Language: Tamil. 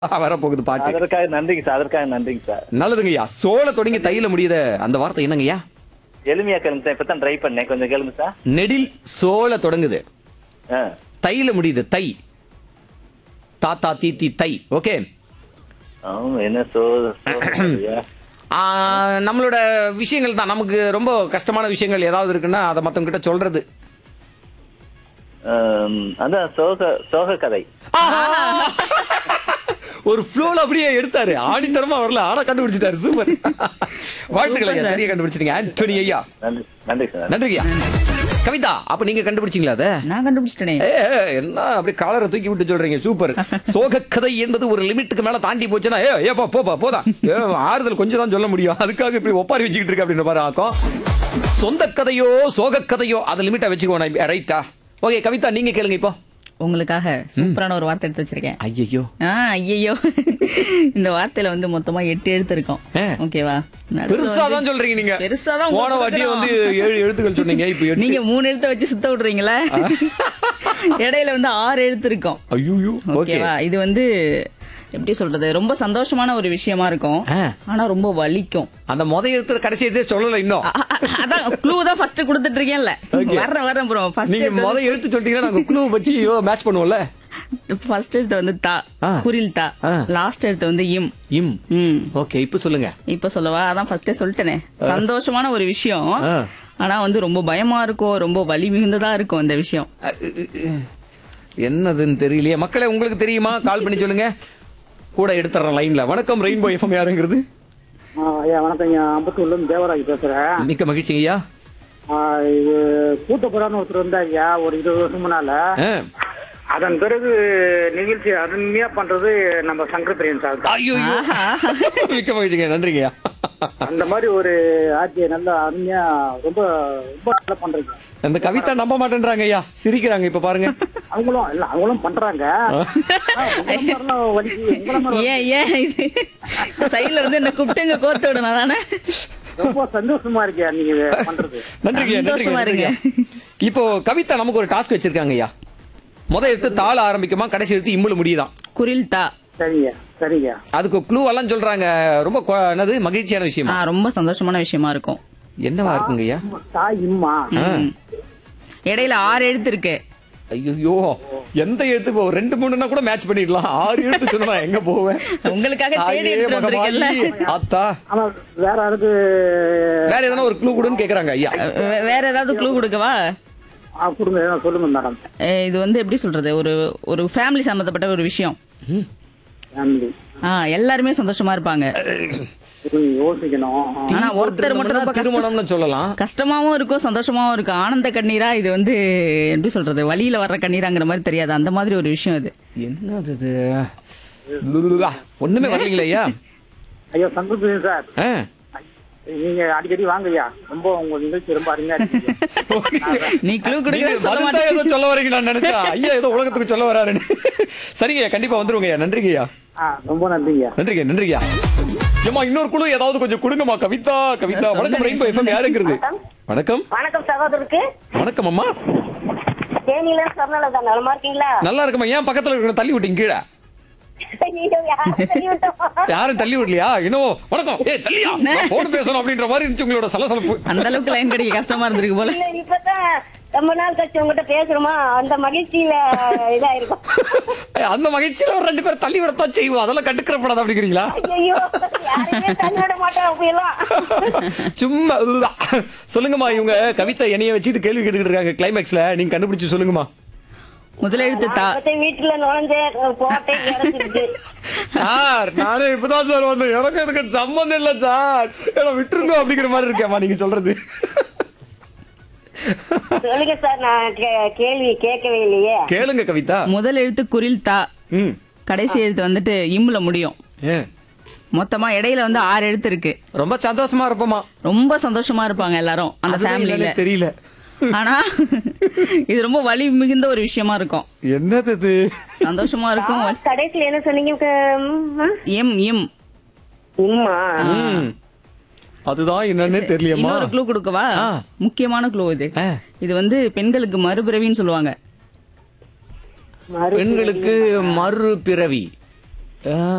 வரப்போகுது பாட்டு அதற்காக நன்றிங்க சார் அதற்காக நன்றிங்க சார் நல்லதுங்கய்யா சோழ தொடங்கி தையில முடியுத அந்த வார்த்தை என்னங்கய்யா எளிமையா கேளுங்க சார் இப்பதான் ட்ரை பண்ணேன் கொஞ்சம் கேளுங்க சார் நெடில் சோழ தொடங்குது ஆ. தையில முடியுது தை தாத்தா தீத்தி தை ஓகே ஆமா, என்ன சோ சோ- ஆ, நம்மளோட விஷயங்கள் தான் நமக்கு ரொம்ப கஷ்டமான விஷயங்கள் ஏதாவது இருக்குன்னா அதை மத்தவங்க கிட்ட சொல்றது ஆம், அதான் சோக சோக கதை ஒரு ஃப்ளோல அப்படியே எடுத்தாரு ஆணித்தரமா வரல ஆனா கண்டுபிடிச்சிட்டாரு சூப்பர் வாழ்த்துக்கள் ஐயா sir. சரியா கண்டுபிடிச்சிட்டீங்க ஆண்டோனி ஐயா நன்றி நன்றி சார் நன்றி ஐயா கவிதா அப்ப நீங்க கண்டுபிடிச்சீங்களா அதை நான் கண்டுபிடிச்சிட்டேனே ஏ, என்ன அப்படி காலரை தூக்கி விட்டு சொல்றீங்க சூப்பர் சோகக்கதை என்பது ஒரு லிமிட்டுக்கு மேல தாண்டி போச்சுன்னா ஏ ஏப்பா போப்பா போதா ஏ, ஆறுதல் கொஞ்சம் தான் சொல்ல முடியும் அதுக்காக இப்படி ஒப்பாரி வச்சுக்கிட்டு இருக்க அப்படின்ற மாதிரி ஆக்கும் சொந்த கதையோ சோக கதையோ அதை லிமிட்டா வச்சுக்கோ ரைட்டா ஓகே கவிதா நீங்க கேளுங்க இப்போ உங்களுக்காக சூப்பரான ஒரு வார்த்தை எடுத்து வச்சிருக்கேன் ஐயோ ஆ ஐயோ இந்த வார்த்தையில வந்து மொத்தமா எட்டு எழுத்து இருக்கும் ஆ. ஓகேவா நடுவுல பெருசா வந்து- தான் சொல்றீங்க நீங்க பெருசா தான் போன வாட்டி வந்து ஏழு எழுத்துக்கள் சொன்னீங்க இப்போ எட்டு நீங்க மூணு எழுத்த வச்சு சுத்த விடுறீங்களா இடையில வந்து ஆறு எழுத்து இருக்கும் ஐயோ ஓகே ஓகேவா இது வந்து எப்படி சொல்றது ரொம்ப சந்தோஷமான ஒரு விஷயமா இருக்கும் ஆ. ஆனா ரொம்ப வலிக்கும் அந்த முத எழுத்துல கடைசி எழுத்தே சொல்லல இன்னும் அ- அ- அதான் க்ளூ தான் ஃபர்ஸ்ட் கொடுத்துட்டு இருக்கேன்ல Okay. வர்றேன் வர்றேன் ப்ரோ நீங்க முத ஃபர்ஸ்ட் எழுத்து சொல்லிட்டீங்கன்னா நாங்க குழு வச்சு மேட்ச் பண்ணுவோம்ல ஃபர்ஸ்ட் எழுத்து வந்து தா ஆ. குரில் தா ஆ. லாஸ்ட் எழுத்து வந்து இம் இம் ம் ஓகே இப்போ சொல்லுங்க இப்ப சொல்லவா அதான் ஃபர்ஸ்டே சொல்லிட்டேனே சந்தோஷமான ஒரு விஷயம் ஆ. ஆனா வந்து ரொம்ப பயமா இருக்கும் ரொம்ப வலி மிகுந்ததா இருக்கும் அந்த விஷயம் என்னதுன்னு தெரியலையே மக்களே உங்களுக்கு தெரியுமா கால் பண்ணி சொல்லுங்க கூட எடுத்துறேன் லைன்ல வணக்கம் ரெயின்போ எஃப்எம் யாருங்கிறது ஆ, ஐயா வணக்கம் ஐயா அம்பத்தூர்ல இருந்து தேவராஜ் பேசுறேன் மிக்க மகிழ்ச்சி ஐயா ஆ, இது கூட்டப்புறான்னு ஒருத்தர் வந்தா ஐயா ஒரு இருபது வருஷம் முன்னால ஆ. அதன் பிறகு நிகழ்ச்சி அருமையா பண்றது நம்ம சங்கர் பிரியன் சார் தான். ஐயோ மிக்க மகிழ்ச்சிங்க நன்றிங்க ஐயா அந்த மாதிரி ஒரு ஆட்சியை நல்லா அருமையா ரொம்ப ரொம்ப நல்லா பண்றீங்க அந்த கவிதா நம்ப மாட்டேன்றாங்க ஐயா சிரிக்கிறாங்க இப்ப பாருங்க அவங்களும் இல்ல அவங்களும் பண்றாங்க ஆனா, உங்களை மாதிரிலாம் வலிக்கு, உங்களை மாதிரி ஏன் ஏன் இது சைடுல வந்து என்ன கூப்பிட்டுங்க கோர்த்து விடணும் தானே ரொம்ப சந்தோஷமா இருக்கே நீங்க இதை பண்றது நன்றிங்க நன்றிங்க சந்தோஷமா நன்றிங்க இப்போ கவிதா நமக்கு ஒரு டாஸ்க் வச்சிருக்காங்க ஐயா முத எடுத்து தாள ஆரம்பிக்குமா கடைசி எடுத்து இம்முல முடியுதான் குரில் தா சரிங்க சரிங்க அதுக்கு க்ளூ எல்லாம் சொல்றாங்க ரொம்ப கொ- என்னது மகிழ்ச்சியான ஆ, விஷயமா ரொம்ப சந்தோஷமான விஷயமா இருக்கும் என்னவா இருக்குங்க ஐயா தாய் இம்மா ம். இடையில ஆறு எழுத்து இருக்கு ஐயோ எந்த எழுத்து இப்போ ரெண்டு மூணுன்னா கூட மேட்ச் பண்ணிடலாம் ஆறு எழுத்து சொன்னா நான் எங்க போவேன் உங்களுக்காக தேடி தாயே எடுத்துட்டு வந்திருக்கேன்ல மகமாயி, ஆத்தா ஆனா வேற யாருக்கு வேற எதனா ஒரு க்ளூ கொடுன்னு கேக்குறாங்க ஐயா வே- வேற ஏதாவது க்ளூ கொடுக்கவா ஆ, கொடுங்க சொல்லுங்க மேடம் ஏ, இது வந்து எப்படி சொல்றது ஒரு ஒரு ஃபேமிலி சம்பந்தப்பட்ட ஒரு விஷயம் ஃபேமிலி ஆ எல்லாருமே சந்தோஷமா இருப்பாங்க யோசிக்கணும் ஆ. ஆனா ஒருத்தர் மட்டும் ரொம்ப கஷ்டம் திருமணம்னு சொல்லலாம் கஷ்டமாவும் இருக்கும் சந்தோஷமாவும் இருக்கும் ஆனந்த கண்ணீரா இது வந்து எப்படி சொல்றது வழியில வர்ற கண்ணீராங்கிற மாதிரி தெரியாது அந்த மாதிரி ஒரு விஷயம் இது என்னது இது லுலுலுலா. ஒண்ணுமே வரலீங்களே ஐயா ஐயா சங்கர் பிரியன் சார் ஆ. நீங்க அடிக்கடி வாங்க ஐயா ரொம்ப உங்க நிகழ்ச்சி ரொம்ப அருமையா இருக்கு நீ க்ளூ நீங்க கொடுக்க சொல்ல பதில் தான் ஏதோ மாட்டேன் சொல்ல வரீங்க நான் நினைச்சேன் ஐயா ஏதோ உலகத்துக்கு சொல்ல வராருன்னு சரிங்க ஐயா கண்டிப்பா வந்துருங்க ஐயா நன்றிங்க ஐயா ஆ, ரொம்ப நன்றிங்க நன்றிங்க நன்றிங்க ஏமா இன்னொரு குழு ஏதாவது கொஞ்சம் கொடுங்கம்மா கவிதா கவிதா நான் வணக்கம் சொன்னேனே, ரெயின்போ எஃப்எம் யாருங்கிறது வணக்கம் வணக்கம் சகோதரருக்கு வணக்கம் அம்மா தேனியில சொன்னதான் நலமா இருக்கீங்களா நல்லா இருக்குமா ஏன் பக்கத்துல இருக்கிற தள்ளி விட்டீங்க கீழே ஐயோ, யாரை சொல்லி விட்டோம்? யாரும் தள்ளி விடலையா என்னவோ வணக்கம் ஏய் தள்ளியா போன் பேசணும் அப்படின்ற மாதிரி இருந்துச்சு உங்களோட சலசலப்பு அந்த அளவுக்கு லைன் கிடைக்க கஷ்டமா இருந்திருக்கு போல இல்ல இப்பதான் ரொம்ப நாள் கழிச்சு உங்ககிட்ட பேசுறோமா அந்த மகிழ்ச்சியில இதாயிருக்கும் ஏய், அந்த மகிழ்ச்சியில ஒரு ரெண்டு பேர் தள்ளி விடத்தான் செய்வோம் அதெல்லாம் கட்டுக்கிறப்படாது அப்படிங்கிறீங்களா ஐயோ யாரையுமே தள்ளி விட மாட்டோம் அப்படியெல்லாம் சும்மா இதுதான். சொல்லுங்கம்மா இவங்க கவிதை என்னைய வச்சுட்டு கேள்வி கேட்டுக்கிட்டு இருக்காங்க கிளைமேக்ஸ்ல நீங்க கண்டுபிடிச்சு சொல்லுங்கம்மா முதலெழுத்து தா இப்பதான் வீட்டுல நுழைஞ்சேன் போட்டே இறந்துருச்சு சார் நானே இப்பதான் சார் வந்தேன் எனக்கு இதுக்கு சம்மந்தம் இல்ல சார் ஏன்னா விட்டுருங்க அப்படிங்கிற மாதிரி இருக்கேம்மா நீங்க சொல்றது சொல்லுங்க சார் நான் கே- கேள்வி கேட்கவே இல்லையே கேளுங்க கவிதா முதல் எழுத்து குரில் தா ம் கடைசி எழுத்து வந்துட்டு இம்ல முடியும் ஏன் மொத்தமா இடையில வந்து ஆறு எழுத்து இருக்கு ரொம்ப சந்தோஷமா இருப்போமா ரொம்ப சந்தோஷமா இருப்பாங்க எல்லாரும் அந்த அதுதான் ஃபேமிலில என்னன்னே தெரியல ஆனா இது ரொம்ப வலி மிகுந்த ஒரு விஷயமா இருக்கும் என்னது இது சந்தோஷமா இருக்கும் கடைசியில என்ன சொன்னீங்க ம், எம் எம் இம்மா ம். அதுதான் என்னன்னே தெரியலையம்மா இன்னொரு க்ளூ கொடுக்கவா ஆ. முக்கியமான க்ளூ இது ஆ. இது வந்து பெண்களுக்கு மறுபிறவின்னு சொல்லுவாங்க மறு பெண்களுக்கு மறு பிறவி ஆ.